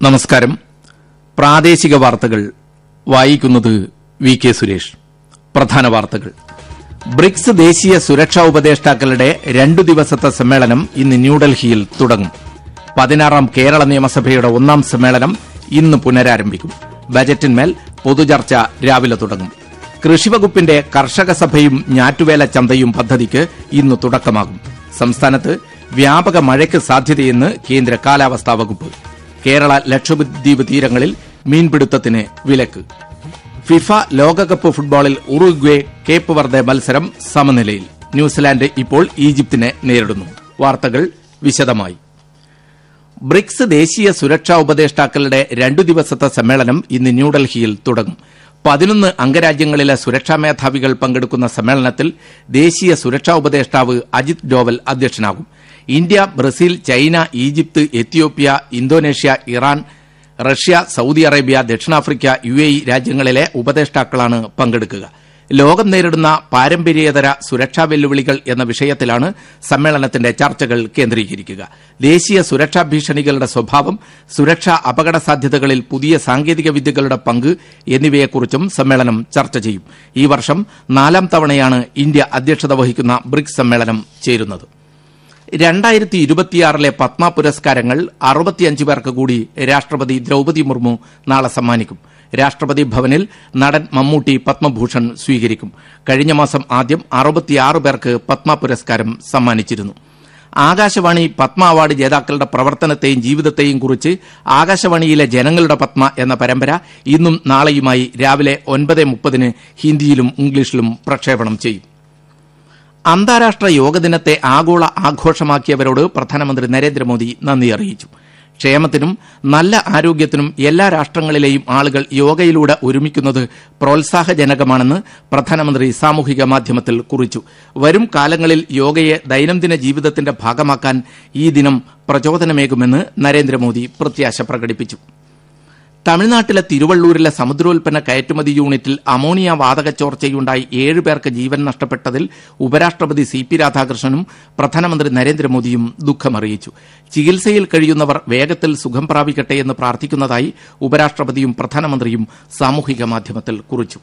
നമസ്കാരം പ്രാദേശിക വാർത്തകൾ വായിക്കുന്നത് വി കെ സുരേഷ് പ്രധാന വാർത്തകൾ ബ്രിക്സ് ദേശീയ സുരക്ഷാ ഉപദേഷ്ടാക്കളുടെ രണ്ടു ദിവസത്തെ സമ്മേളനം ഇന്ന് ന്യൂഡൽഹിയിൽ തുടങ്ങും പതിനാറാം കേരള നിയമസഭയുടെ ഒന്നാം സമ്മേളനം ഇന്ന് പുനരാരംഭിക്കും ബജറ്റിന്മേൽ പൊതുചർച്ച രാവിലെ തുടങ്ങും കൃഷിവകുപ്പിന്റെ കർഷക സഭയും ഞാറ്റുവേല ചന്തയും പദ്ധതിക്ക് ഇന്ന് തുടക്കമാകും സംസ്ഥാനത്ത് വ്യാപക മഴയ്ക്ക് സാധ്യതയെന്ന് കേന്ദ്ര കാലാവസ്ഥാ വകുപ്പ് കേരള ലക്ഷദ്വീപ് തീരങ്ങളിൽ മീൻപിടുത്തത്തിന് വിലക്ക് ഫിഫ ലോകകപ്പ് ഫുട്ബോളിൽ ഉറുഗ്വേ കേപ്പ് വർദ്ധ മത്സരം സമനിലയിൽ ന്യൂസിലാൻഡ് ഇപ്പോൾ ഈജിപ്തിനെ നേരിടുന്നു വാർത്തകൾ വിശദമായി ബ്രിക്സ് ദേശീയ സുരക്ഷാ ഉപദേഷ്ടാക്കളുടെ രണ്ടു ദിവസത്തെ സമ്മേളനം ഇന്ന് ന്യൂഡൽഹിയിൽ തുടങ്ങും പതിനൊന്ന് അംഗരാജ്യങ്ങളിലെ സുരക്ഷാ മേധാവികൾ പങ്കെടുക്കുന്ന സമ്മേളനത്തിൽ ദേശീയ സുരക്ഷാ ഉപദേഷ്ടാവ് അജിത് ഡോവൽ അധ്യക്ഷനാകും India Brazil China Egypt Ethiopia Indonesia Iran Russia Saudi Arabia ദക്ഷിണാഫ്രിക്ക യു എ ഇ രാജ്യങ്ങളിലെ ഉപദേഷ്ടാക്കളാണ് പങ്കെടുക്കുക ലോകം നേരിടുന്ന പാരമ്പര്യേതര സുരക്ഷാ വെല്ലുവിളികൾ എന്ന വിഷയത്തിലാണ് സമ്മേളനത്തിന്റെ ചർച്ചകൾ കേന്ദ്രീകരിക്കുക ദേശീയ സുരക്ഷാ ഭീഷണികളുടെ സ്വഭാവം സുരക്ഷാ അപകട സാധ്യതകളിൽ പുതിയ സാങ്കേതിക വിദ്യകളുടെ പങ്ക് എന്നിവയെക്കുറിച്ചും സമ്മേളനം ചർച്ച ചെയ്യും ഈ വർഷം നാലാം തവണയാണ് ഇന്ത്യ അധ്യക്ഷത വഹിക്കുന്ന ബ്രിക്സ് സമ്മേളനം ചേരുന്നത് രണ്ടായിരത്തി ഇരുപത്തിയാറിലെ പത്മ പുരസ്കാരങ്ങൾ അറുപത്തിയഞ്ച് പേർക്ക് കൂടി രാഷ്ട്രപതി ദ്രൌപതി മുർമു നാളെ സമ്മാനിക്കും രാഷ്ട്രപതി ഭവനിൽ നടൻ മമ്മൂട്ടി പത്മഭൂഷൺ സ്വീകരിക്കും കഴിഞ്ഞ മാസം ആദ്യം അറുപത്തിയാറ് പേർക്ക് പത്മ പുരസ്കാരം സമ്മാനിച്ചിരുന്നു ആകാശവാണി പത്മ അവാർഡ് ജേതാക്കളുടെ പ്രവർത്തനത്തെയും ജീവിതത്തെയും കുറിച്ച് ആകാശവാണിയിലെ ജനങ്ങളുടെ പത്മ എന്ന പരമ്പര ഇന്നും നാളെയുമായി രാവിലെ ഒൻപത് മുപ്പതിന് ഹിന്ദിയിലും ഇംഗ്ലീഷിലും പ്രക്ഷേപണം ചെയ്യും അന്താരാഷ്ട്ര യോഗ ദിനത്തെ ആഗോള ആഘോഷമാക്കിയവരോട് പ്രധാനമന്ത്രി നരേന്ദ്രമോദി നന്ദി അറിയിച്ചു ക്ഷേമത്തിനും നല്ല ആരോഗ്യത്തിനും എല്ലാ രാഷ്ട്രങ്ങളിലെയും ആളുകൾ യോഗയിലൂടെ ഒരുമിക്കുന്നത് പ്രോത്സാഹജനകമാണെന്ന് പ്രധാനമന്ത്രി സാമൂഹിക മാധ്യമത്തിൽ കുറിച്ചു വരും കാലങ്ങളിൽ യോഗയെ ദൈനംദിന ജീവിതത്തിന്റെ ഭാഗമാക്കാൻ ഈ ദിനം പ്രചോദനമേകുമെന്ന് നരേന്ദ്രമോദി പ്രത്യാശ പ്രകടിപ്പിച്ചു തമിഴ്നാട്ടിലെ തിരുവള്ളൂരിലെ സമുദ്രോൽപ്പന്ന കയറ്റുമതി യൂണിറ്റിൽ അമോണിയ വാതക ചോർച്ചയുണ്ടായി ഏഴ് പേർക്ക് ജീവൻ നഷ്ടപ്പെട്ടതിൽ ഉപരാഷ്ട്രപതി സി പി രാധാകൃഷ്ണനും പ്രധാനമന്ത്രി നരേന്ദ്രമോദിയും ദുഃഖമറിയിച്ചു ചികിത്സയിൽ കഴിയുന്നവർ വേഗത്തിൽ സുഖം പ്രാപിക്കട്ടെ എന്ന് പ്രാർത്ഥിക്കുന്നതായി ഉപരാഷ്ട്രപതിയും പ്രധാനമന്ത്രിയും സാമൂഹിക മാധ്യമത്തിൽ കുറിച്ചു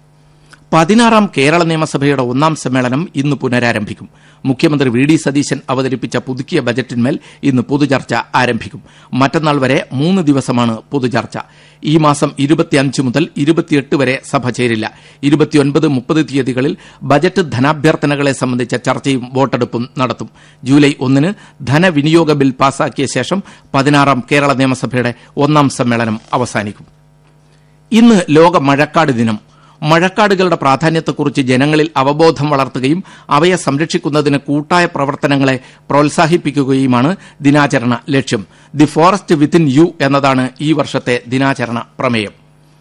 പതിനാറാം കേരള നിയമസഭയുടെ ഒന്നാം സമ്മേളനം ഇന്ന് പുനരാരംഭിക്കും മുഖ്യമന്ത്രി വി ഡി സതീശൻ അവതരിപ്പിച്ച പുതുക്കിയ ബജറ്റിന്മേൽ ഇന്ന് പൊതുചർച്ച ആരംഭിക്കും മറ്റന്നാൾ വരെ മൂന്ന് ദിവസമാണ് പൊതുചർച്ച ഈ മാസം ഇരുപത്തിയഞ്ച് മുതൽ ഇരുപത്തിയെട്ട് വരെ സഭ ചേരില്ല ഇരുപത്തിയൊൻപത് മുപ്പത് തീയതികളിൽ ബജറ്റ് ധനാഭ്യർത്ഥനകളെ സംബന്ധിച്ച ചർച്ചയും വോട്ടെടുപ്പും നടത്തും ജൂലൈ ഒന്നിന് ധനവിനിയോഗ ബിൽ പാസാക്കിയ ശേഷം പതിനാറാം കേരള നിയമസഭയുടെ ഒന്നാം സമ്മേളനം അവസാനിക്കും ഇന്ന് ലോക മഴക്കാട് ദിനം മഴക്കാടുകളുടെ പ്രാധാന്യത്തെക്കുറിച്ച് ജനങ്ങളിൽ അവബോധം വളർത്തുകയും അവയെ സംരക്ഷിക്കുന്നതിന് കൂട്ടായ പ്രവർത്തനങ്ങളെ പ്രോത്സാഹിപ്പിക്കുകയുമാണ് ദിനാചരണ ലക്ഷ്യം ദി ഫോറസ്റ്റ് വിത്തിൻ യു എന്നതാണ് ഈ വർഷത്തെ ദിനാചരണ പ്രമേയം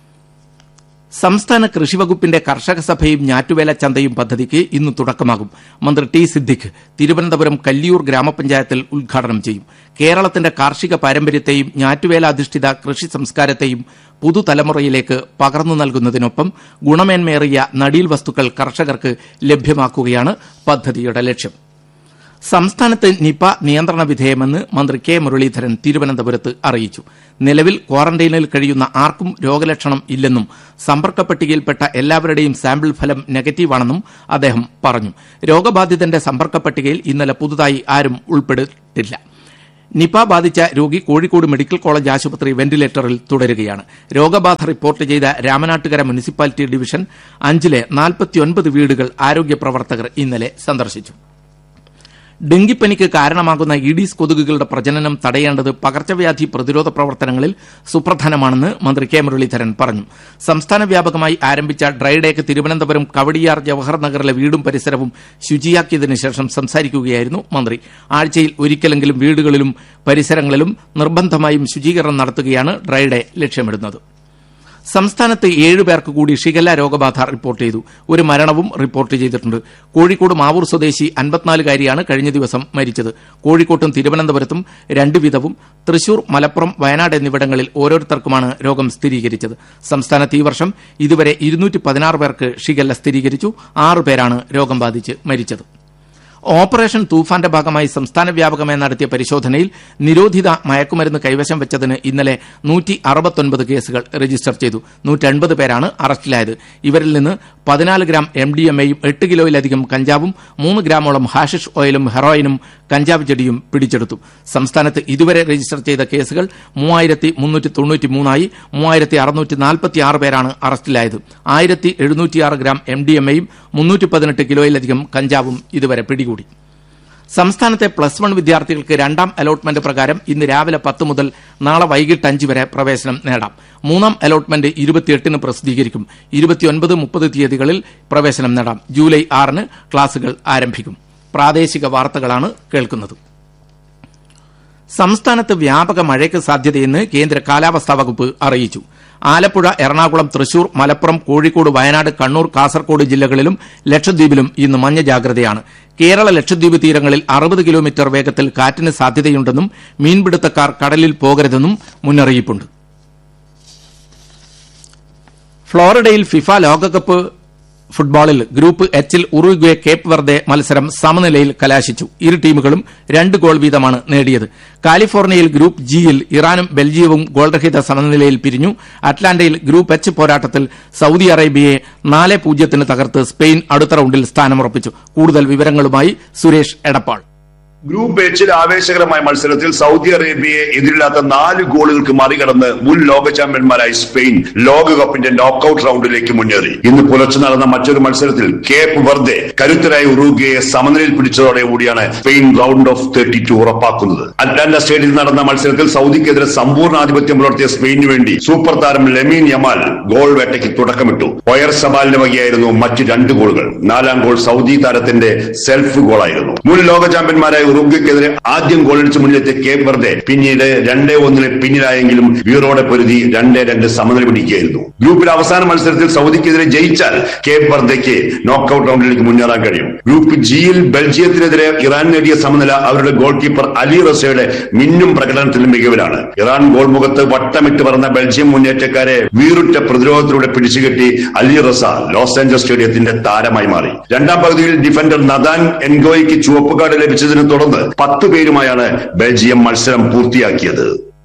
സംസ്ഥാന കൃഷിവകുപ്പിന്റെ കർഷക സഭയും ഞാറ്റുവേല ചന്തയും പദ്ധതിക്ക് ഇന്ന് തുടക്കമാകും മന്ത്രി ടി സിദ്ദിഖ് തിരുവനന്തപുരം കല്ലിയൂർ ഗ്രാമപഞ്ചായത്തിൽ ഉദ്ഘാടനം ചെയ്യും കേരളത്തിന്റെ കാർഷിക പാരമ്പര്യത്തെയും ഞാറ്റുവേല അധിഷ്ഠിത കൃഷി സംസ്കാരത്തെയും പുതുതലമുറയിലേക്ക് പകർന്നു നൽകുന്നതിനൊപ്പം ഗുണമേന്മേറിയ നടീൽ വസ്തുക്കൾ കർഷകർക്ക് ലഭ്യമാക്കുകയാണ് പദ്ധതിയുടെ ലക്ഷ്യം സംസ്ഥാനത്ത് നിപ നിയന്ത്രണ വിധേയമെന്ന് മന്ത്രി കെ മുരളീധരൻ തിരുവനന്തപുരത്ത് അറിയിച്ചു നിലവിൽ ക്വാറന്റൈനിൽ കഴിയുന്ന ആർക്കും രോഗലക്ഷണം ഇല്ലെന്നും സമ്പർക്ക പട്ടികയിൽപ്പെട്ട എല്ലാവരുടെയും സാമ്പിൾ ഫലം നെഗറ്റീവാണെന്നും അദ്ദേഹം പറഞ്ഞു രോഗബാധിതന്റെ സമ്പർക്ക പട്ടികയിൽ ഇന്നലെ പുതുതായി ആരും ഉൾപ്പെട്ടിട്ടില്ല നിപ ബാധിച്ച രോഗി കോഴിക്കോട് മെഡിക്കൽ കോളേജ് ആശുപത്രി വെന്റിലേറ്ററിൽ തുടരുകയാണ് രോഗബാധ റിപ്പോർട്ട് ചെയ്ത രാമനാട്ടുകര മുനിസിപ്പാലിറ്റി ഡിവിഷൻ അഞ്ചിലെ നാൽപ്പത്തിയൊൻപത് വീടുകൾ ആരോഗ്യ പ്രവർത്തകർ ഇന്നലെ സന്ദർശിച്ചു ഡെങ്കിപ്പനിക്ക് കാരണമാകുന്ന ഈഡീസ് കൊതുകുകളുടെ പ്രജനനം തടയേണ്ടത് പകർച്ചവ്യാധി പ്രതിരോധ പ്രവർത്തനങ്ങളിൽ സുപ്രധാനമാണെന്ന് മന്ത്രി കെ മുരളീധരൻ പറഞ്ഞു സംസ്ഥാന വ്യാപകമായി ആരംഭിച്ച ഡ്രൈഡേക്ക് തിരുവനന്തപുരം കവടിയാർ ജവഹർ നഗറിലെ വീടും പരിസരവും ശുചിയാക്കിയതിനു ശേഷം സംസാരിക്കുകയായിരുന്നു മന്ത്രി ആഴ്ചയിൽ ഒരിക്കലെങ്കിലും വീടുകളിലും പരിസരങ്ങളിലും നിർബന്ധമായും ശുചീകരണം നടത്തുകയാണ് ഡ്രൈഡേ ലക്ഷ്യമിടുന്നത് സംസ്ഥാനത്ത് ഏഴ് പേർക്ക് കൂടി ഷിഗല്ല രോഗബാധ റിപ്പോർട്ട് ചെയ്തു ഒരു മരണവും റിപ്പോർട്ട് ചെയ്തിട്ടുണ്ട് കോഴിക്കോട് മാവൂർ സ്വദേശി അൻപത്തിനാലുകാരിയാണ് കഴിഞ്ഞ ദിവസം മരിച്ചത് കോഴിക്കോട്ടും തിരുവനന്തപുരത്തും രണ്ട് വീതവും തൃശൂർ മലപ്പുറം വയനാട് എന്നിവിടങ്ങളിൽ ഓരോരുത്തർക്കുമാണ് രോഗം സ്ഥിരീകരിച്ചത് സംസ്ഥാനത്ത് ഈ വർഷം ഇതുവരെ ഇരുന്നൂറ്റി പതിനാറ് പേർക്ക് ഷിഗല്ല സ്ഥിരീകരിച്ചു ആറ് പേരാണ് രോഗം ബാധിച്ച് മരിച്ചത് ഓപ്പറേഷൻ തൂഫാന്റെ ഭാഗമായി സംസ്ഥാന വ്യാപകമായി നടത്തിയ പരിശോധനയിൽ നിരോധിത മയക്കുമരുന്ന് കൈവശം വെച്ചതിന് ഇന്നലെ നൂറ്റി അറുപത്തൊൻപത് കേസുകൾ രജിസ്റ്റർ ചെയ്തു നൂറ്റൻപത് പേരാണ് അറസ്റ്റിലായത് ഇവരിൽ നിന്ന് പതിനാല് ഗ്രാം എം ഡി എം എയും എട്ട് കിലോയിലധികം കഞ്ചാവും മൂന്ന് ഗ്രാമോളം ഹാഷിഷ് ഓയിലും ഹെറോയിനും കഞ്ചാവ് ചെടിയും പിടിച്ചെടുത്തു സംസ്ഥാനത്ത് ഇതുവരെ രജിസ്റ്റർ ചെയ്ത കേസുകൾ മൂവായിരത്തി മുന്നൂറ്റി തൊണ്ണൂറ്റി മൂന്നായി മൂവായിരത്തി അറുന്നൂറ്റി നാൽപ്പത്തി ആറ് പേരാണ് അറസ്റ്റിലായത് ആയിരത്തി എഴുന്നൂറ്റിയാറ് ഗ്രാം എം ഡി എം എയും മുന്നൂറ്റി പതിനെട്ട് കിലോയിലധികം കഞ്ചാവും ഇതുവരെ പിടികൂടി സംസ്ഥാനത്തെ പ്ലസ് വൺ വിദ്യാർത്ഥികൾക്ക് രണ്ടാം അലോട്ട്മെന്റ് പ്രകാരം ഇന്ന് രാവിലെ പത്ത് മുതൽ നാളെ വൈകിട്ട് അഞ്ച് വരെ പ്രവേശനം നേടാം മൂന്നാം അലോട്ട്മെന്റ് ഇരുപത്തിയെട്ടിന് പ്രസിദ്ധീകരിക്കും ഇരുപത്തിയൊൻപത് മുപ്പത് തീയതികളിൽ പ്രവേശനം നേടാം ജൂലൈ ആറിന് ക്ലാസുകൾ ആരംഭിക്കും പ്രാദേശിക വാർത്തകളാണ് കേൾക്കുന്നത് സംസ്ഥാനത്ത് വ്യാപക മഴയ്ക്ക് സാധ്യതയെന്ന് കേന്ദ്ര കാലാവസ്ഥാ വകുപ്പ് അറിയിച്ചു ആലപ്പുഴ എറണാകുളം തൃശൂർ മലപ്പുറം കോഴിക്കോട് വയനാട് കണ്ണൂർ കാസർകോട് ജില്ലകളിലും ലക്ഷദ്വീപിലും ഇന്ന് മഞ്ഞ ജാഗ്രതയാണ് കേരള ലക്ഷദ്വീപ് തീരങ്ങളിൽ അറുപത് കിലോമീറ്റർ വേഗത്തിൽ കാറ്റിന് സാധ്യതയുണ്ടെന്നും മീൻപിടുത്തക്കാർ കടലിൽ പോകരുതെന്നും മുന്നറിയിപ്പുണ്ട് ഫ്ലോറിഡയിൽ ഫിഫ ലോകകപ്പ് ഫുട്ബോളിൽ ഗ്രൂപ്പ് എച്ചിൽ ഉറുഗ്വെ കേപ്പ് വെർദെ മത്സരം സമനിലയിൽ കലാശിച്ചു ഇരു ടീമുകളും രണ്ട് ഗോൾ വീതമാണ് നേടിയത് കാലിഫോർണിയയിൽ ഗ്രൂപ്പ് ജിയിൽ ഇറാനും ബെൽജിയവും ഗോൾരഹിത സമനിലയിൽ പിരിഞ്ഞു അറ്റ്ലാന്റയിൽ ഗ്രൂപ്പ് എച്ച് പോരാട്ടത്തിൽ സൌദി അറേബ്യയെ നാല് പൂജ്യത്തിന് തകർത്ത് സ്പെയിൻ അടുത്ത റൌണ്ടിൽ സ്ഥാനമുറപ്പിച്ചു കൂടുതൽ വിവരങ്ങളുമായി സുരേഷ് എടപ്പാൾ ഗ്രൂപ്പ് എച്ചിൽ ആവേശകരമായ മത്സരത്തിൽ സൗദി അറേബ്യയെ എതിരില്ലാത്ത നാല് ഗോളുകൾക്ക് മറികടന്ന് മുൻ ലോക ചാമ്പ്യന്മാരായ സ്പെയിൻ ലോകകപ്പിന്റെ നോക്കൌട്ട് റൗണ്ടിലേക്ക് മുന്നേറി ഇന്ന് പുലർച്ചെ നടന്ന മറ്റൊരു മത്സരത്തിൽ കേപ്പ് വെർദെ കരുത്തരായ ഉറുഗ്വയെ സമനിലയിൽ പിടിച്ചതോടെ കൂടിയാണ് Spain round of thirty two ഉറപ്പാക്കുന്നത് അറ്റ്ലാന്റ സ്റ്റേഡിയത്തിൽ നടന്ന മത്സരത്തിൽ സൗദിക്കെതിരെ സമ്പൂർണ്ണ ആധിപത്യം പുലർത്തിയ സ്പെയിനു വേണ്ടി സൂപ്പർ താരം ലെമീൻ യമാൽ ഗോൾ വേട്ടയ്ക്ക് തുടക്കമിട്ടു ഒയർ സബാലിന്റെ വകയായിരുന്നു മറ്റ് രണ്ട് ഗോളുകൾ നാലാം ഗോൾ സൗദി താരത്തിന്റെ സെൽഫ് ഗോളായിരുന്നു മുൻ ലോക ചാമ്പ്യന്മാരായ ഉറുഗ്വയ്ക്കെതിരെ ആദ്യം ഗോളടിച്ച് മുന്നിലെത്തിയ കേപ്പ് വെർദെ പിന്നീട് രണ്ടേ ഒന്നിന് പിന്നിലായെങ്കിലും വീറോടെ പൊരുതി രണ്ടേ രണ്ട് സമനില പിടിക്കുകയായിരുന്നു ഗ്രൂപ്പിലെ അവസാന മത്സരത്തിൽ സൗദിക്കെതിരെ ജയിച്ചാൽ കേപ്പ് വെർദയ്ക്ക് നോക്കൌട്ട് റൗണ്ടിലേക്ക് മുന്നേറാൻ കഴിയും ഗ്രൂപ്പ് ജിയിൽ ബെൽജിയത്തിനെതിരെ ഇറാൻ നേടിയ സമനില അവരുടെ ഗോൾ കീപ്പർ അലി റസയുടെ മിന്നും പ്രകടനത്തിലും മികവിലാണ് ഇറാൻ ഗോൾ മുഖത്ത് വട്ടമിട്ട് പറന്ന ബെൽജിയം മുന്നേറ്റക്കാരെ വീറുറ്റ പ്രതിരോധത്തിലൂടെ പിടിച്ചുകെട്ടി അലി റസ ലോസ് ആഞ്ചലസ് സ്റ്റേഡിയത്തിന്റെ താരമായി മാറി രണ്ടാം പകുതിയിൽ ഡിഫൻഡർ നദാൻ എൻഗോയ്ക്ക് ചുവപ്പ് കാർഡ് ലഭിച്ചതിനെ തുടർന്ന് പത്ത് പേരുമായാണ് ബെൽജിയം മത്സരം പൂർത്തിയാക്കിയത്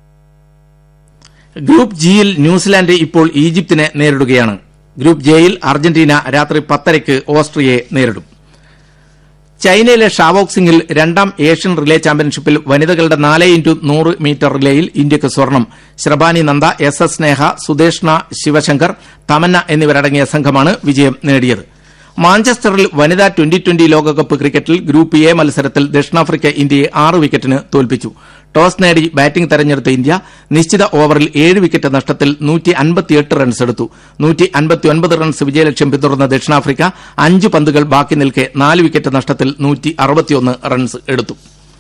ഗ്രൂപ്പ് ജിയിൽ ന്യൂസിലാൻഡ് ഇപ്പോൾ ഈജിപ്തിനെ നേരിടുകയാണ് ഗ്രൂപ്പ് ജെയിൽ അർജന്റീന രാത്രി പത്തരയ്ക്ക് ഓസ്ട്രിയയെ നേരിടും ചൈനയിലെ ഷാവോക്സിംഗിൽ രണ്ടാം ഏഷ്യൻ റിലേ ചാമ്പ്യൻഷിപ്പിൽ വനിതകളുടെ നാല് ഇൻറ്റു നൂറ് മീറ്റർ റിലേയിൽ ഇന്ത്യക്ക് സ്വർണം ശ്രബാനി നന്ദ എസ് എസ് സ്നേഹ സുദേഷ്ണ ശിവശങ്കർ തമന്ന എന്നിവരടങ്ങിയ സംഘമാണ് വിജയം നേടിയത് മാഞ്ചസ്റ്ററിൽ വനിതാ ട്വന്റി ട്വന്റി ലോകകപ്പ് ക്രിക്കറ്റിൽ ഗ്രൂപ്പ് എ മത്സരത്തിൽ ദക്ഷിണാഫ്രിക്ക ഇന്ത്യയെ ആറ് വിക്കറ്റിന് തോൽപ്പിച്ചു ടോസ് നേടി ബാറ്റിംഗ് തെരഞ്ഞെടുത്ത ഇന്ത്യ നിശ്ചിത ഓവറിൽ ഏഴ് വിക്കറ്റ് നഷ്ടത്തിൽ നൂറ്റി അൻപത്തിയെട്ട് റൺസ് എടുത്തു നൂറ്റി അൻപത്തിയൊൻപത് റൺസ് വിജയലക്ഷ്യം പിന്തുടർന്ന ദക്ഷിണാഫ്രിക്ക അഞ്ച് പന്തുകൾ ബാക്കി നിൽക്കെ നാല് വിക്കറ്റ് നഷ്ടത്തിൽ നൂറ്റി അറുപത്തിയൊന്ന് റൺസ് എടുത്തു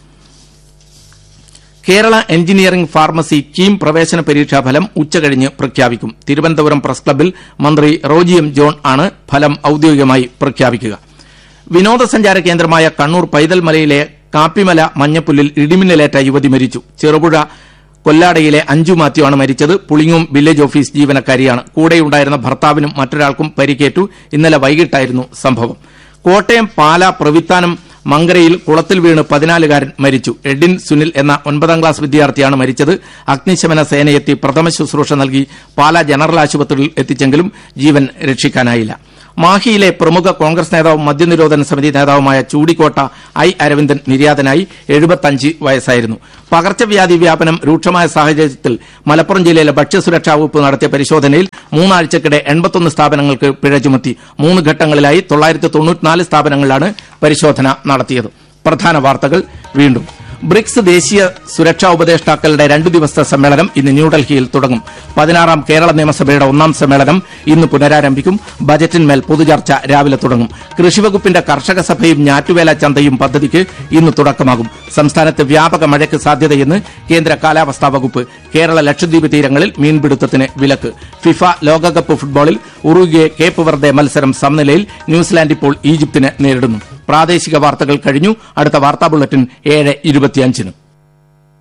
കേരള എഞ്ചിനീയറിംഗ് ഫാർമസി കീം പ്രവേശന പരീക്ഷാ ഫലം ഉച്ചകഴിഞ്ഞ് പ്രഖ്യാപിക്കും തിരുവനന്തപുരം പ്രസ് ക്ലബ്ബിൽ മന്ത്രി റോജി എം ജോൺ ആണ് ഫലം ഔദ്യോഗികമായി പ്രഖ്യാപിക്കുക വിനോദസഞ്ചാര കേന്ദ്രമായ കണ്ണൂർ പൈതൽമലയിലെ കാപ്പിമല മഞ്ഞപ്പുല്ലിൽ ഇടിമിന്നലേറ്റ യുവതി മരിച്ചു ചെറുപുഴ കൊല്ലാടയിലെ അഞ്ജു മാത്യു ആണ് മരിച്ചത് പുളിങ്ങും വില്ലേജ് ഓഫീസ് ജീവനക്കാരിയാണ് കൂടെയുണ്ടായിരുന്ന ഭർത്താവിനും മറ്റൊരാൾക്കും പരിക്കേറ്റു ഇന്നലെ വൈകിട്ടായിരുന്നു സംഭവം കോട്ടയം പാല പ്രവിത്താനം മങ്കരയിൽ കുളത്തിൽ വീണ് പതിനാലുകാരൻ മരിച്ചു എഡിൻ സുനിൽ എന്ന ഒൻപതാം ക്ലാസ് വിദ്യാർത്ഥിയാണ് മരിച്ചത് അഗ്നിശമന സേനയെത്തി പ്രഥമ ശുശ്രൂഷ നൽകി പാല ജനറൽ ആശുപത്രിയിൽ എത്തിച്ചെങ്കിലും ജീവൻ രക്ഷിക്കാനായില്ല മാഹിയിലെ പ്രമുഖ കോൺഗ്രസ് നേതാവും മദ്യനിരോധന സമിതി നേതാവുമായ ചൂടിക്കോട്ട ഐ അരവിന്ദൻ നിര്യാതനായി എഴുപത്തഞ്ച് വയസ്സായിരുന്നു പകർച്ചവ്യാധി വ്യാപനം രൂക്ഷമായ സാഹചര്യത്തിൽ മലപ്പുറം ജില്ലയിലെ ഭക്ഷ്യസുരക്ഷാ വകുപ്പ് നടത്തിയ പരിശോധനയിൽ മൂന്നാഴ്ചക്കിടെ എൺപത്തൊന്ന് സ്ഥാപനങ്ങൾക്ക് പിഴ ചുമത്തി മൂന്ന് ഘട്ടങ്ങളിലായി തൊള്ളായിരത്തി തൊണ്ണൂറ്റിനാല് സ്ഥാപനങ്ങളിലാണ് പരിശോധന നടത്തിയത് പ്രധാന വാർത്തകൾ വീണ്ടും ബ്രിക്സ് ദേശീയ സുരക്ഷാ ഉപദേഷ്ടാക്കളുടെ രണ്ടു ദിവസത്തെ സമ്മേളനം ഇന്ന് ന്യൂഡൽഹിയിൽ തുടങ്ങും പതിനാറാം കേരള നിയമസഭയുടെ ഒന്നാം സമ്മേളനം ഇന്ന് പുനരാരംഭിക്കും ബജറ്റിന്മേൽ പൊതുചർച്ച രാവിലെ തുടങ്ങും കൃഷിവകുപ്പിന്റെ കർഷക സഭയും ഞാറ്റുവേല ചന്തയും പദ്ധതിക്ക് ഇന്ന് തുടക്കമാകും സംസ്ഥാനത്ത് വ്യാപക മഴയ്ക്ക് സാധ്യതയെന്ന് കേന്ദ്ര കാലാവസ്ഥാ വകുപ്പ് കേരള ലക്ഷദ്വീപ് തീരങ്ങളിൽ മീൻപിടുത്തത്തിന് വിലക്ക് ഫിഫ ലോകകപ്പ് ഫുട്ബോളിൽ ഉറുഗ്വെ കേപ്പ് വെർദെ മത്സരം സമനിലയിൽ ന്യൂസിലാൻഡ് ഇപ്പോൾ ഈജിപ്തിനെ നേരിടുന്നു പ്രാദേശിക വാർത്തകൾ കഴിഞ്ഞു അടുത്ത വാർത്താ ബുള്ളറ്റിൻ ഏഴ് ഇരുപത്തിയഞ്ചിന്